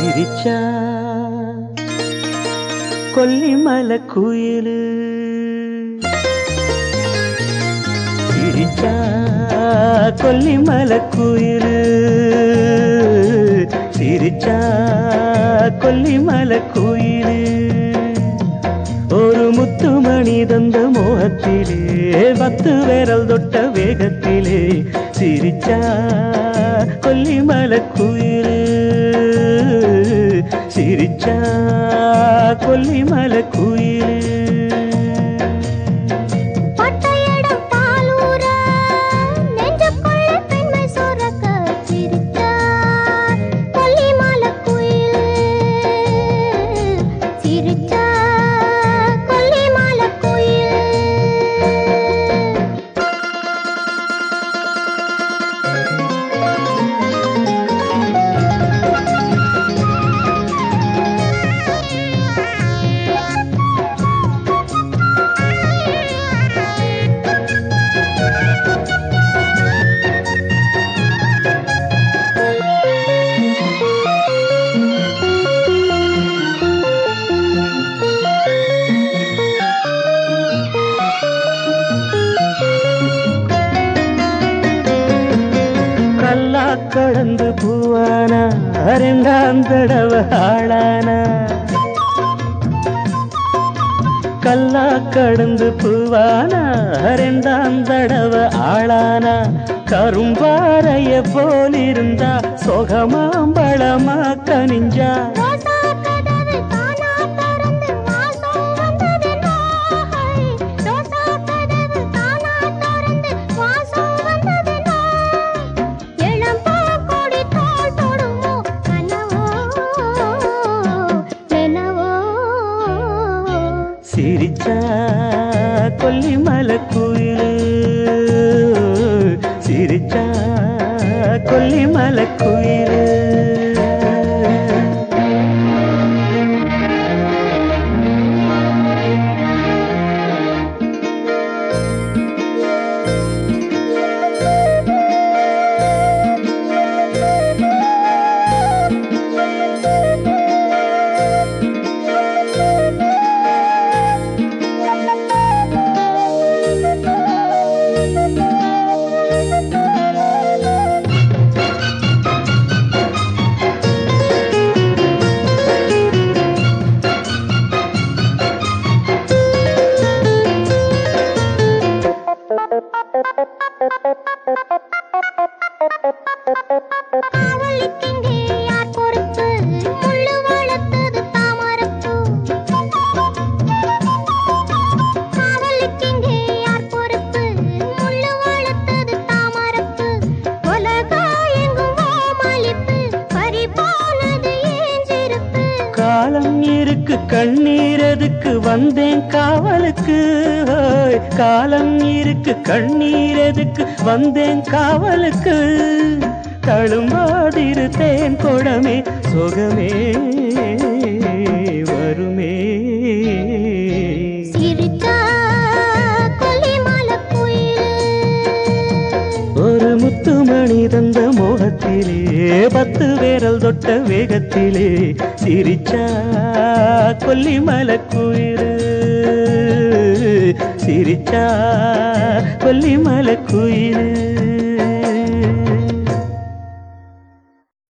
சிரிச்சா கொல்லிமலை குயிலு சிரிச்சா கொல்லிமலை குயிலு சிரிச்சா கொல்லிமலை குயிலு ஒரு முத்துமணி தந்த மோகத்திலே பத்து விரல் தொட்ட வேகத்திலே சிரிச்சா கொல்லிமலை குயிலு சிரிச்சா கொல்லிமலை குயிலு பட்டையடம் பாலூர நெஞ்சுக்குள்ள பெண்மை சுரக்க சிரித்தார் கொல்லிமலை குயில் சிரித்தார் கொல்லிமலை குயில் கல்லா கடந்து பூவானா ரெண்டாம் தடவை ஆளானா கல்லா கடந்து பூவானா ரெண்டாம் தடவை ஆளானா கரும்பாறைய போலிருந்தா சொகமாம்பழமா கனிஞ்சா ரோசா கதவு தானா திறந்து வாசம் வந்ததென்னோ ரோசா கதவு தானா திறந்து வாசம் வந்ததென்னோ இளம்பூ கொடி தோள் தொடுமோ கனவோ நினவோ சிரிச்சா கொல்லிமலை குயிலு சிரிச்சா கொல்லிமலை குயிலு காவலுக்கெங்கே யார் பொறுப்பு முள்ளு வளர்த்தது தாமரப்பூ காவலுக்கெங்கே யார் பொறுப்பு முள்ளு வளர்த்தது தாமரப்பு உலகாயெங்கும் ஓமளிப்பு பறிபோனது ஏன் சிரிப்பு காலம் இருக்கு கண்ணீர் எதுக்கு வந்தேன் காவலுக்கு ஹோய். காலம் இருக்கு கண்ணீர் எதுக்கு வந்தேன் காவலுக்கு தழும்பாதிரு தேன் குடமே சுகமே வருமே சிரிச்சா கொல்லிமலை குயில் ஒரு முத்துமணி தந்த மோகத்திலே பத்து வேரல் தொட்ட வேகத்திலே சிரிச்சா கொல்லிமலை குயிரு சிரிச்சா கொல்லிமலை குயிரு